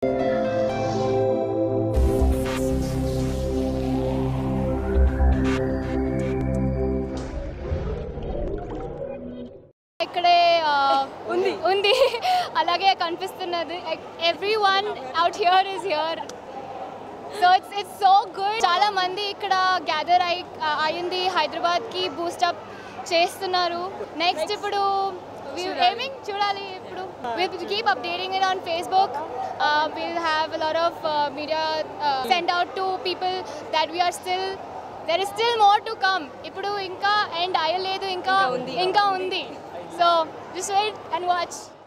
ఇక్కడే ఆ, ఉంది అలాగే కనిపిస్తున్నది everyone out here is here so it's it's so good చాలా మంది ఇక్కడ గ్యాదర్ అయి అయింది హైదరాబాద్కి బూస్టప్ చేస్తున్నారు నెక్స్ట్ ఇప్పుడు ఏమింగ్ చూడాలి ఇప్పుడు will keep updating it on Facebook will have lot of media send out to people that we're still there is still more to come ఇప్పుడు ఇంకా ఎండ్ అయ్యలేదు ఇంకా ఇంకా ఉంది so just wait and watch